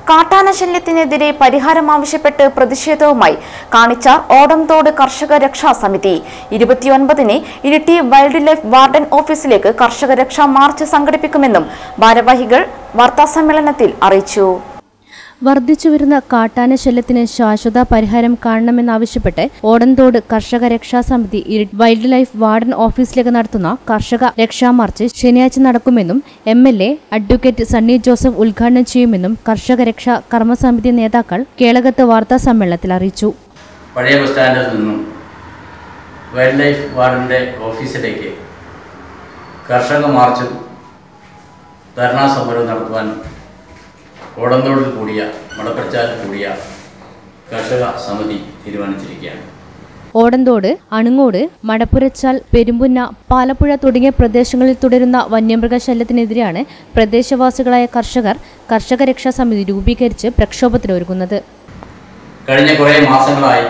കാട്ടാന ശല്യത്തിനെതിരെ പരിഹാരം ആവശ്യപ്പെട്ട് പ്രതിഷേധവുമായി കാണിച്ചാർ ഓടംതോട് കർഷക രക്ഷാ സമിതി ഇരുപത്തിയൊൻപതിന് ഇരിട്ടി വൈൽഡ് ലൈഫ് വാർഡൻ ഓഫീസിലേക്ക് കർഷക രക്ഷാ മാർച്ച് സംഘടിപ്പിക്കുമെന്നും ഭാരവാഹികൾ വാർത്താസമ്മേളനത്തിൽ അറിയിച്ചു വർദ്ധിച്ചുവരുന്ന കാട്ടാന ശല്യത്തിന് ശാശ്വത പരിഹാരം കാണണമെന്നാവശ്യപ്പെട്ട് ഓടന്തോട് കർഷക രക്ഷാ സമിതി ഇരി- വൈൽഡ് ലൈഫ് വാർഡൻ ഓഫീസിലേക്ക് നടത്തുന്ന കർഷക രക്ഷാ മാർച്ച് ശനിയാഴ്ച നടക്കുമെന്നും M L A advocate Sunny Joseph ഉദ്ഘാടനം ചെയ്യുമെന്നും കർഷക രക്ഷാ കർമ്മസമിതി നേതാക്കൾ കേളകത്ത് വാർത്താ സമ്മേളനത്തിൽ അറിയിച്ചു പഴയ ബസ് സ്റ്റാൻഡിൽ നിന്നും വൈൽഡ് ലൈഫ് വാർഡിൻ്റെ ഓഫീസിലേക്ക് കർഷക മാർച്ചും ധർണാ സമരവും നടത്തുവാൻ ഓടന്തോടിൽ കൂടിയ മടപ്പച്ചാൽ കൂടിയ കർഷക സമിതി തീരുമാനിച്ചിരിക്കുകയാണ് ഓടന്തോട് അണുങ്ങോട് മടപ്പുരച്ചാൽ പെരുമ്പുന്ന പാലപ്പുഴ തുടങ്ങിയ പ്രദേശങ്ങളിൽ തുടരുന്ന വന്യമൃഗശല്യത്തിനെതിരെയാണ് പ്രദേശവാസികളായ കർഷകർ കർഷക രക്ഷാ സമിതി രൂപീകരിച്ച് പ്രക്ഷോഭത്തിനൊരുങ്ങുന്നത് കഴിഞ്ഞ കുറേ മാസങ്ങളായി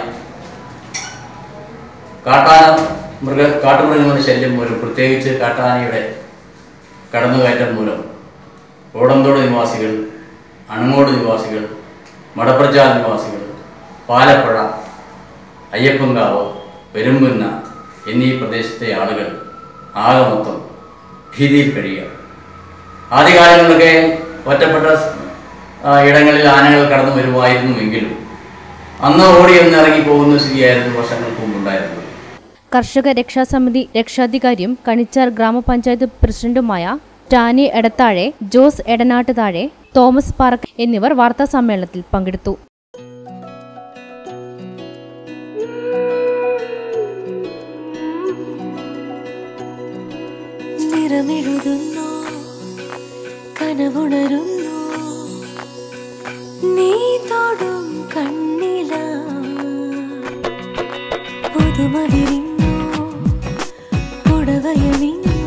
കാട്ടാന മൃഗ കാട്ടുമൃഗങ്ങളുടെ ശല്യം മൂലം പ്രത്യേകിച്ച് കാട്ടാനയുടെ കടന്നുകയറ്റം മൂലം ഓടന്തോട് നിവാസികൾ അണങ്ങോട് നിവാസികൾ മടപ്രചാൽ നിവാസികൾ പാലപ്പുഴ അയ്യപ്പൻകാവ് പെരുമ്പുന്ന എന്നീ പ്രദേശത്തെ ആളുകൾ ആകെ മൊത്തം ഭീതിയിൽ കഴിയുക ആദ്യകാലങ്ങളിലൊക്കെ ഒറ്റപ്പെട്ട ആ, ഇടങ്ങളിൽ ആനകൾ കടന്നു വരുമായിരുന്നുവെങ്കിലും അന്ന് ഓടി ഒന്ന് ഇറങ്ങി പോകുന്ന സ്ഥിതിയായിരുന്നു വർഷങ്ങൾക്ക് മുമ്പുണ്ടായിരുന്നത് കർഷക രക്ഷാ സമിതി രക്ഷാധികാരിയും കണിച്ചാർ ഗ്രാമപഞ്ചായത്ത് പ്രസിഡന്റുമായ ടാനി എടത്താഴെ ജോസ് എടനാട്ട് താഴെ തോമസ് പാറക്ക് എന്നിവർ വാർത്താ സമ്മേളനത്തിൽ പങ്കെടുത്തു നിറമെഴുതുന്നു കനവുണരുന്നു നീ തൊടും കണ്ണില പുതുമ വിരിഞ്ഞു പുടവയണിഞ്ഞു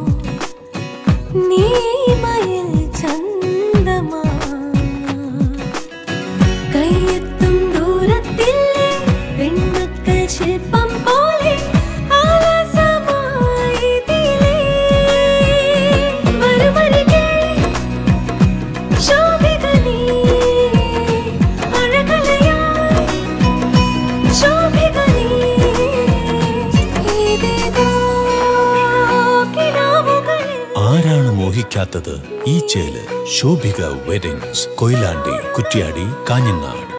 നീ മയിൽ ചന്തമാ കയ്യെത്തും ദൂരത്തില്ലേ പെൺമക്കൾ ശില്പം പോലെ ആലസമായി ഇതിലേ. വരുമരികെ ശോഭികനീ, അഴകലയായി ശോഭികനീ. ഏതേതോ കിനാവുകളിൽ ആരാണ് മോഹിക്കാത്തത് ഈ ചേല് ശോഭിക വെഡിങ്സ് കൊയിലാണ്ടി കുറ്റ്യാടി കാഞ്ഞങ്ങാട്